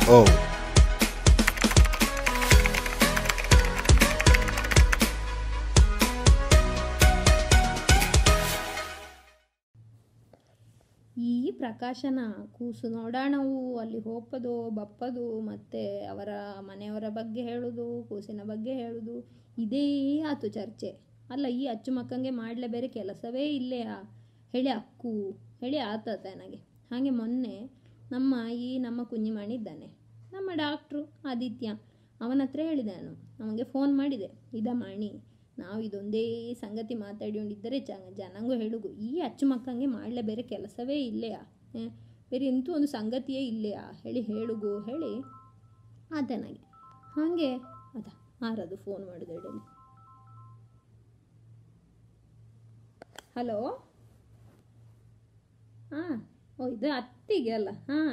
ಓ ಈ ಪ್ರಕಾಶನ ಕೂಸು ನೋಡಾಣವು ಅಲ್ಲಿ ಹೋಪದು ಬಪ್ಪದು ಮತ್ತು ಅವರ ಮನೆಯವರ ಬಗ್ಗೆ ಹೇಳೋದು ಕೂಸಿನ ಬಗ್ಗೆ ಹೇಳೋದು ಇದೇ ಆತು ಚರ್ಚೆ ಅಲ್ಲ ಈ ಅಚ್ಚುಮಕ್ಕಂಗೆ ಮಾಡಲೇ ಬೇರೆ ಕೆಲಸವೇ ಇಲ್ಲೆಯಾ ಹೇಳಿ ಅಕ್ಕು ಹೇಳಿ ಆತತ ನನಗೆ ಹಾಗೆ ಮೊನ್ನೆ ನಮ್ಮ ಈ ನಮ್ಮ ಕುഞ്ഞിಮಣಿ ಇದ್ದಾನೆ ನಮ್ಮ ಡಾಕ್ಟ್ರು ಆದಿತ್ಯ ಅವನ ಹತ್ರ ಹೇಳಿದೆ ನಾನು ಅವನಿಗೆ ಫೋನ್ ಮಾಡಿದೆ ಇದ ಮಣಿ ನಾವು ಇದೊಂದೇ ಸಂಗತಿ ಮಾತಾಡಿಕೊಂಡಿದ್ದರೆ ಜ ಜನಂಗೂ ಹೇಳುಗು ಈ ಅಚ್ಚುಮಕ್ಕಂಗೆ ಮಾಡಲೇ ಬೇರೆ ಕೆಲಸವೇ ಇಲ್ಲೆಯಾ ಏ, ಬೇರೆ ಎಂತೂ ಒಂದು ಸಂಗತಿಯೇ ಇಲ್ಲೆಯಾ ಹೇಳಿ ಹೇಳುಗು ಹೇಳಿ ಆತ ನನಗೆ ಹಾಗೆ ಅದ ಆರದು ಫೋನ್ ಮಾಡಿದೆ ಹೇಳಿ ಹಲೋ ಹಾಂ ಓ ಇದು ಅತ್ತಿಗೆ ಅಲ್ಲ ಹಾಂ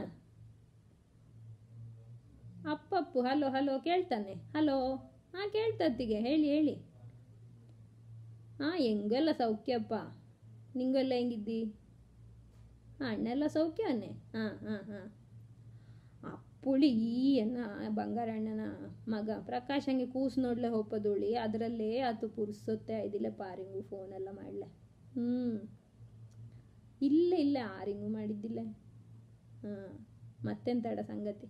ಅಪ್ಪಪ್ಪು ಹಲೋ ಹಲೋ ಕೇಳ್ತಾನೆ ಹಲೋ ಹಾಂ ಕೇಳ್ತತ್ತಿಗೆ ಹೇಳಿ ಹೇಳಿ ಹಾಂ ಹೆಂಗೆಲ್ಲ ಸೌಖ್ಯಪ್ಪ ನಿಂಗೆಲ್ಲ ಹೆಂಗಿದ್ದಿ ಹಾಂ ಅಣ್ಣೆಲ್ಲ ಸೌಖ್ಯವನ್ನೇ ಹಾಂ ಹಾಂ ಹಾಂ ಅಪ್ಪುಳಿ ಈ ಅನ್ನ ಬಂಗಾರಣ್ಣನ ಮಗ ಪ್ರಕಾಶ್ ಹಂಗೆ ಕೂಸು ನೋಡ್ಲೆ ಹೋಪದುಳಿ ಅದರಲ್ಲೇ ಆತು ಪುರ್ಸೊತ್ತೆ ಇದಿಲ್ಲ ಪಾರಿಂಗು ಫೋನೆಲ್ಲ ಮಾಡಲೆ ಹ್ಞೂ ಇಲ್ಲ ಇಲ್ಲ ಆರಿಂಗು ಮಾಡಿದ್ದಿಲ್ಲ ಹಾಂ ಮತ್ತೆಂತಡ ಸಂಗತಿ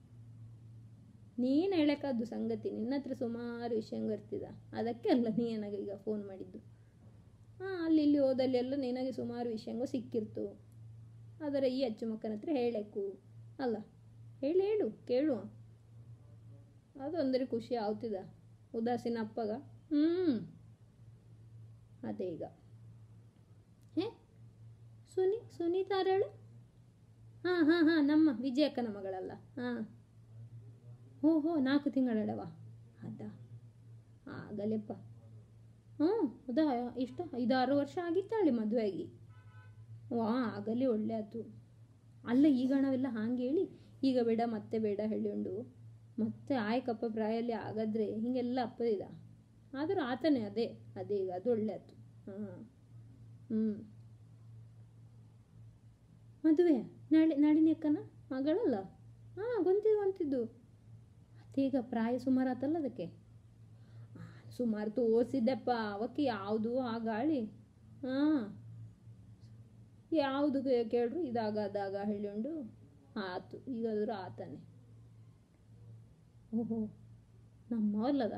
ನೀನು ಹೇಳಕ್ಕಾದ್ದು ಸಂಗತಿ ನಿನ್ನ ಹತ್ರ ಸುಮಾರು ವಿಷಯ ಬರ್ತಿದ ಅದಕ್ಕೆ ಅಲ್ಲ ನೀ ನನಗೆ ಈಗ ಫೋನ್ ಮಾಡಿದ್ದು ಹಾಂ ಅಲ್ಲಿ ಇಲ್ಲಿ ಹೋದಲ್ಲಿ ಎಲ್ಲ ನಿನಗೆ ಸುಮಾರು ವಿಷಯಂಗೂ ಸಿಕ್ಕಿರ್ತು ಆದರೆ ಈ ಅಚ್ಚುಮಕ್ಕನ ಹತ್ರ ಹೇಳಕ್ಕು ಅಲ್ಲ ಹೇಳಿ ಹೇಳು ಕೇಳು ಅದೊಂದರೆ ಖುಷಿ ಆಗ್ತಿದ ಉದಾಸೀನ ಅಪ್ಪಗ ಹ್ಞೂ ಅದೇ ಈಗ ಹೇ ಸುನಿ ಸುನೀತಾರಳು ಹಾಂ ಹಾಂ ಹಾಂ ನಮ್ಮ ವಿಜಯಕ್ಕನ ಮಗಳಲ್ಲ ಹಾಂ ಹೋ ಹೋ ನಾಲ್ಕು ತಿಂಗಳಡವ ಅದ ಆಗಲೆಪ್ಪ ಹ್ಞೂ ಅದಾ ಇಷ್ಟ ಐದಾರು ವರ್ಷ ಆಗಿತ್ತಾಳೆ ಮದುವೆಯಾಗಿ ವಾ ಆಗಲಿ ಒಳ್ಳೆ ಆಯ್ತು ಅಲ್ಲ ಈಗ ನಾವೆಲ್ಲ ಹಾಂಗೆ ಹೇಳಿ ಈಗ ಬೇಡ ಮತ್ತೆ ಬೇಡ ಹೇಳಿಕೊಂಡು ಮತ್ತೆ ಆಯ್ಕಪ್ಪ ಪ್ರಾಯಲ್ಲಿ ಆಗದ್ರೆ ಹೀಗೆಲ್ಲ ಅಪ್ಪದಿದ ಆದರೂ ಆತನೇ ಅದೇ ಅದೇ ಈಗ ಅದು ಒಳ್ಳೆ ಆಯ್ತು ಹಾಂ ಹ್ಞೂ ಮದುವೆ ನಾಳೆ ನಾಳಿನ ಅಕ್ಕನ ಮಗಳಲ್ಲ ಹಾಂ ಗೊಂತಿದ್ದು ಗೊಂತಿದ್ದು ಅದೇಗ ಪ್ರಾಯ ಸುಮಾರು ಆತಲ್ಲ ಅದಕ್ಕೆ ಆ, ಸುಮಾರು ತೋರಿಸಿದ್ದೆಪ್ಪ ಅವಕ್ಕೆ ಯಾವುದು ಆ ಗಾಳಿ ಹಾಂ ಯಾವುದು ಕೇಳ್ರು ಇದಾಗ ಅದಾಗ ಹೇಳಿಕೊಂಡು ಆತು ಈಗಾದರೂ ಆತಾನೆ ಓಹೋ ನಮ್ಮವಲ್ಲದ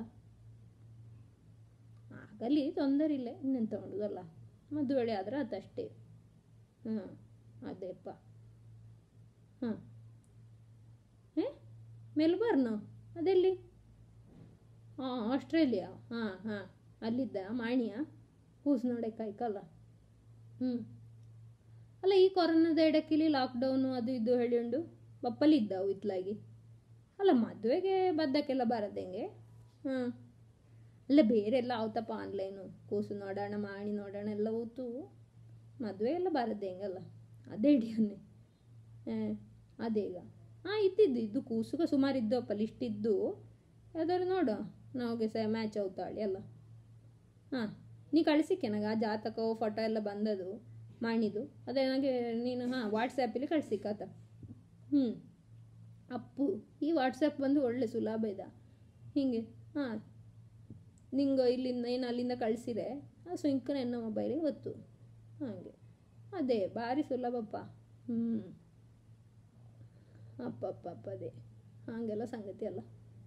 ಆಗಲಿ ತೊಂದರೆ ಇಲ್ಲ ಇನ್ನೇನು ತಗೊಂಡುದಲ್ಲ ಮದುವೆ ಆದ್ರೆ ಆತಷ್ಟೇ ಹಾಂ ಅದೇಪ್ಪ ಹಾಂ ಏ ಮೆಲ್ಬರ್ನು ಅದೆಲ್ಲಿ ಹಾಂ ಆಸ್ಟ್ರೇಲಿಯಾ ಹಾಂ ಹಾಂ ಅಲ್ಲಿದ್ದ ಮಾಣಿಯ ಕೂಸು ನೋಡಕ್ಕಾಯ್ಕಲ್ಲ ಹ್ಞೂ ಅಲ್ಲ ಈ ಕೊರೋನಾದ ಎಡಕ್ಕಿಲಿ ಲಾಕ್ಡೌನು ಅದು ಇದು ಹೇಳಿಕೊಂಡು ಬಪ್ಪಲಿದ್ದಾವು ಇತ್ಲಾಗಿ ಅಲ್ಲ ಮದುವೆಗೆ ಬದ್ದಕ್ಕೆಲ್ಲ ಬರದಂಗೆ ಹಾಂ ಅಲ್ಲ ಬೇರೆ ಎಲ್ಲ ಆವ್ತಪ್ಪ ಆನ್ಲೈನು ಕೂಸು ನೋಡೋಣ ಮಾಣಿ ನೋಡೋಣ ಎಲ್ಲ ಹೋತು ಮದುವೆ ಎಲ್ಲ ಬರದೆ ಹೆಂಗಲ್ಲ ಅದೇ ಹಿಡಿಯನ್ನೇ ಹಾಂ ಅದೇಗ ಹಾಂ ಇದ್ದಿದ್ದು ಇದು ಕೂಸುಗ ಸುಮಾರು ಇದ್ದವಪ್ಪ ಲಿಸ್ಟ್ ಇದ್ದು ಯಾವ್ದಾದ್ರು ನೋಡು ನಾವಿಗೆ ಸಹ ಮ್ಯಾಚ್ అవుతాಳಿ ಅಲ್ಲ ಹಾಂ ನೀ ಕಳಿಸಿಕ್ಕೆ ನನಗೆ ಆ ಜಾತಕ ಫೋಟೋ ಎಲ್ಲ ಬಂದದು ಮಾಡಿದ್ದು ಅದೇ ನನಗೆ ನೀನು ಹಾಂ ವಾಟ್ಸಪ್ಪಲ್ಲಿ ಕಳಿಸಿಕ್ಕಾತ ಹ್ಞೂ ಅಪ್ಪು ಈ ವಾಟ್ಸಪ್ ಬಂದು ಒಳ್ಳೆ ಸುಲಭ ಇದ ಹೀಗೆ ಹಾಂ ನಿಂಗೆ ಇಲ್ಲಿಂದ ಏನು ಅಲ್ಲಿಂದ ಕಳಿಸಿರೆ ಆ ಸ್ವಿಂಕ್ ನನ್ನ ಮೊಬೈಲಿಗೆ ಗೊತ್ತು ಹಾಗೆ ಅದೇ ಭಾರಿ ಸುಲಭಪ್ಪ ಹ್ಞೂ ಅಪ್ಪಪ್ಪಪ್ಪ ಅದೇ ಹಾಗೆಲ್ಲ ಸಂಗತಿ ಅಲ್ಲ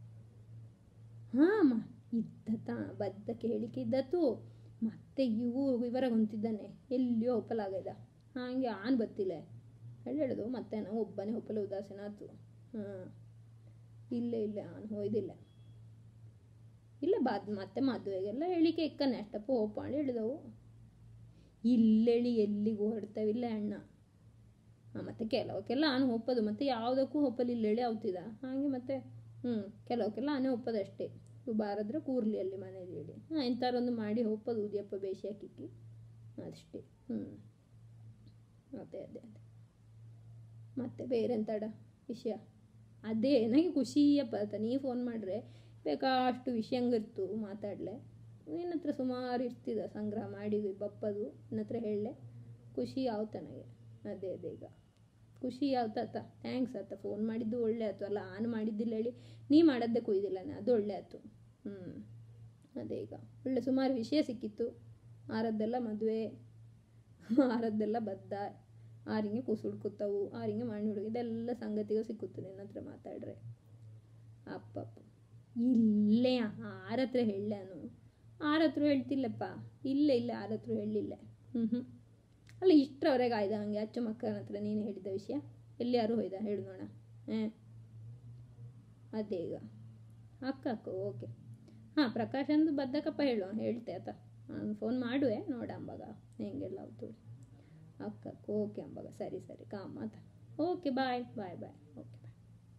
ಹಾಂ ಇದ್ದತ ಬದ್ದ ಕೇಳಿಕೆ ಇದ್ದತ್ತು ಮತ್ತೆ ಇವು ವಿವರ ಹೊಂತಿದ್ದಾನೆ ಎಲ್ಲಿಯೋ ಒಪ್ಪಲಾಗದ ಹಾಗೆ ಆನ್ ಬತ್ತಿಲ್ಲ ಹೇಳಿ ಹೇಳೋದು ಮತ್ತೆ ನಾವು ಒಬ್ಬನೇ ಒಪ್ಪಲ ಉದಾಸೀನ ಆತು ಹಾಂ ಇಲ್ಲ ಇಲ್ಲ ಆನ್ ಹೋಯ್ದಿಲ್ಲ ಇಲ್ಲ ಬಾದ್ ಮತ್ತೆ ಮದುವೆಗೆಲ್ಲ ಹೇಳಿಕೆ ಇಕ್ಕನೆ ಅಷ್ಟಪ್ಪ ಓಪಾಣಿ ಹೇಳಿದವು ಇಲ್ಲೆಳಿ ಎಲ್ಲಿಗೂ ಹೊರಡ್ತಾವಿಲ್ಲ ಅಣ್ಣ ಹಾಂ ಮತ್ತು ಕೆಲವಕ್ಕೆಲ್ಲ ಆನೆ ಒಪ್ಪದು ಮತ್ತು ಯಾವುದಕ್ಕೂ ಒಪ್ಪಲಿ ಇಲ್ಲೆಳಿ ಅವ್ತಿದ ಹಾಗೆ ಮತ್ತೆ ಹ್ಞೂ ಕೆಲವಕ್ಕೆಲ್ಲ ಆನೆ ಒಪ್ಪದಷ್ಟೇ ಇವು ಬಾರದ್ರೆ ಕೂರ್ಲಿ ಅಲ್ಲಿ ಮನೇಲಿ ಹೇಳಿ ಹಾಂ ಇಂಥರೊಂದು ಮಾಡಿ ಒಪ್ಪದು ಉದಿಯಪ್ಪ ಬೇಸಿ ಹಾಕಿಕ್ಕಿ ಅಷ್ಟೇ ಹ್ಞೂ ಅದೇ ಅದೇ ಅದೇ ಮತ್ತೆ ಬೇರೆ ಎಂತಡ ವಿಷಯ ಅದೇ ನನಗೆ ಖುಷಿಯಪ್ಪ ಆತ ನೀ ಫೋನ್ ಮಾಡಿದ್ರೆ ಬೇಕಾಷ್ಟು ವಿಷಯಂಗಿರ್ತು ಮಾತಾಡಲೆ ನಿನ್ನ ಹತ್ರ ಸುಮಾರು ಇರ್ತಿದ ಸಂಗ್ರಹ ಮಾಡಿ ಬಪ್ಪದು ನಿನ್ನ ಹತ್ರ ಹೇಳಲೆ ಖುಷಿ ಆವ್ತ ನನಗೆ ಅದೇ ಅದೇ ಈಗ ಖುಷಿ ಆಯ್ತಾತ ಥ್ಯಾಂಕ್ಸ್ ಆತ ಫೋನ್ ಮಾಡಿದ್ದು ಒಳ್ಳೆ ಆಯ್ತು ಅಲ್ಲ ಆನ್ ಮಾಡಿದ್ದಿಲ್ಲ ಹೇಳಿ ನೀ ಮಾಡದ್ದೇ ಕೊಯ್ದಿಲ್ಲ ಅದು ಒಳ್ಳೆ ಆಯ್ತು ಹ್ಞೂ ಅದೇ ಈಗ ಒಳ್ಳೆ ಸುಮಾರು ವಿಷಯ ಸಿಕ್ಕಿತ್ತು ಆರದ್ದೆಲ್ಲ ಮದುವೆ ಆರದ್ದೆಲ್ಲ ಬದ್ದ ಆರಿಂಗೆ ಕೂಸುಡ್ಕೊತಾವು ಆರಿಂಗೆ ಮಾಡಿ ಹುಡುಗ ಇದೆಲ್ಲ ಸಂಗತಿಗೂ ಸಿಕ್ಕುತ್ತೆ ನಿನ್ನ ಹತ್ರ ಮಾತಾಡ್ರೆ ಅಪ್ಪಪ್ಪ ಇಲ್ಲೇ ಆರ ಹತ್ರ ಹೇಳಾನು ಆರ ಹತ್ರ ಹೇಳ್ತಿಲ್ಲಪ್ಪ ಇಲ್ಲೇ ಇಲ್ಲ ಆರ ಹತ್ರ ಹೇಳಿಲ್ಲ ಹ್ಞೂ ಹ್ಞೂ ಅಲ್ಲ ಇಷ್ಟರವರೆಗೆ ಆಯ್ದ ಹಂಗೆ ಅಚ್ಚು ಮಕ್ಕನ ಹತ್ರ ನೀನು ಹೇಳಿದ ವಿಷಯ ಎಲ್ಲಿ ಯಾರು ಹೋಯ್ದ ಹೇಳು ನೋಡ ಹಾಂ ಅದೇ ಈಗ ಅಕ್ಕ ಅಕ್ಕ ಓಕೆ ಹಾಂ ಪ್ರಕಾಶಂದು ಬದ್ದಕಪ್ಪ ಹೇಳು ಹೇಳ್ತೆ ಆತ ನಾನು ಫೋನ್ ಮಾಡುವೆ ನೋಡ ಅಂಬಾಗ ಹೆಂಗೆಲ್ಲ ಅವತ್ತು ಅಕ್ಕ ಅಕ್ಕ ಓಕೆ ಅಂಬಾಗ ಸರಿ ಸರಿ ಕಾಮ್ ಆತ ಓಕೆ ಬಾಯ್ ಬಾಯ್ ಬಾಯ್ ಓಕೆ ಬಾಯ್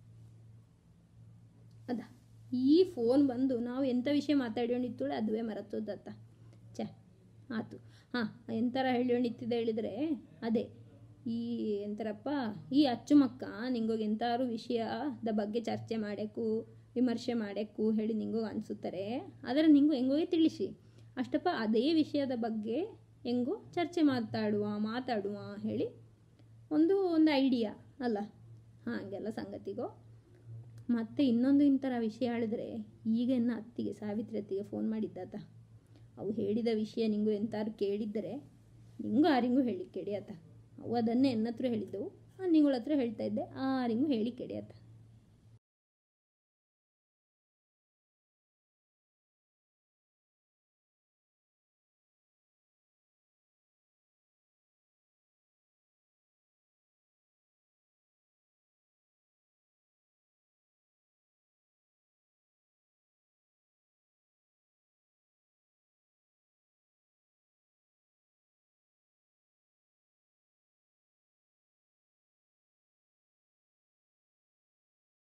ಅದ ಈ ಫೋನ್ ಬಂದು ನಾವು ಎಂಥ ವಿಷಯ ಮಾತಾಡ್ಕೊಂಡಿತ್ತುಳೆ ಅದುವೇ ಮರತ್ತೋದತ್ತ ಛೆ ಆತು ಹಾಂ ಎಂಥರ ಹೇಳ್ಕೊಂಡಿತ್ತಿದೆ ಹೇಳಿದರೆ ಅದೇ ಈ ಎಂತಾರಪ್ಪ ಈ ಅಚ್ಚುಮಕ್ಕ ನಿಂಗೋಗಿ ಎಂತಾರು ವಿಷಯದ ಬಗ್ಗೆ ಚರ್ಚೆ ಮಾಡಬೇಕು ವಿಮರ್ಶೆ ಮಾಡಬೇಕು ಹೇಳಿ ನಿಂಗೂ ಅನಿಸುತ್ತಾರೆ ಆದರೆ ನಿಂಗೂ ಹೆಂಗೋಗಿ ತಿಳಿಸಿ ಅಷ್ಟಪ್ಪ ಅದೇ ವಿಷಯದ ಬಗ್ಗೆ ಹೆಂಗೋ ಚರ್ಚೆ ಮಾತಾಡುವ ಮಾತಾಡುವ ಹೇಳಿ ಒಂದು ಒಂದು ಐಡಿಯಾ ಅಲ್ಲ ಹಾಗೆಲ್ಲ ಸಂಗತಿಗೋ ಮತ್ತು ಇನ್ನೊಂದು ಇಂಥರ ವಿಷಯ ಹೇಳಿದ್ರೆ ಈಗ ನನ್ನ ಅತ್ತಿಗೆ ಸಾವಿತ್ರಿ ಅತ್ತಿಗೆ ಫೋನ್ ಮಾಡಿದ್ದಾತ ಅವು ಹೇಳಿದ ವಿಷಯ ನಿಂಗೂ ಎಂತಾರು ಕೇಳಿದ್ದರೆ ನಿಂಗೂ ಆರಿಂಗೂ ಹೇಳಿ ಕೆಡಿಯತ್ತ ಅವು ಅದನ್ನೇ ನನ್ನ ಹತ್ರ ಹೇಳಿದ್ದೆವು ನಿಂಗಳ ಹತ್ರ ಹೇಳ್ತಾ ಇದ್ದೆ ಆರಿಂಗೂ ಹೇಳಿ ಕೆಡಿಯತ್ತ